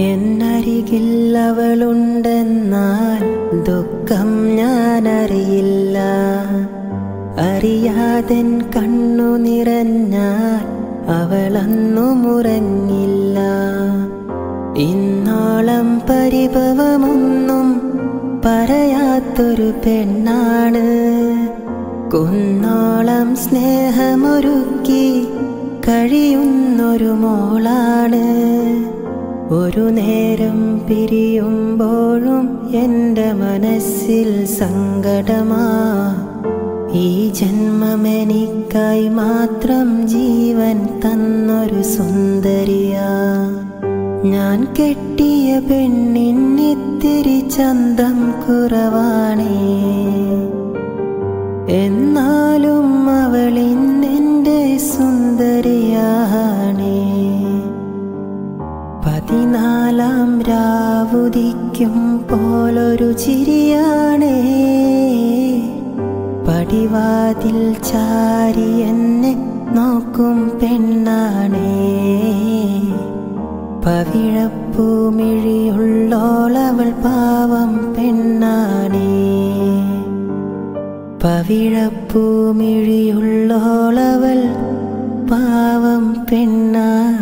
എന്നരികിൽ അവളുണ്ടെന്നാൽ ദുഃഖം ഞാനറിയില്ല അറിയാതെൻ കണ്ണു നിറഞ്ഞാൽ അവളന്നു മുറങ്ങില്ല ഇന്നോളം പരിഭവമൊന്നും പറയാത്തൊരു പെണ്ണാണ് കുന്നോളം സ്നേഹമൊരുക്കി കഴിയുന്നൊരു മോളാണ് ഒരു നേരം പിരിയുമ്പോഴും എൻ്റെ മനസ്സിൽ സങ്കടമാ ഈ ജന്മമെനിക്കായി മാത്രം ജീവൻ തന്നൊരു സുന്ദരിയാ ഞാൻ കെട്ടിയ പെണ്ണിന്നിത്തിരി ചന്തം കുറവാണേ എന്നാലും അവളിന്നെൻ്റെ സുന്ദരിയാണേ പതിനാലാം രാവുദിക്കും പോലൊരു ചിരിയാണേ പടിവാതിൽ ചാരി എന്നെ നോക്കും പെണ്ണാണേ പവിഴപ്പൂമിഴിയുള്ളോളവൾ പാവം പെണ്ണാണേ പവിഴപ്പൂമിഴിയുള്ളോളവൾ പാവം പെണ്ണാണേ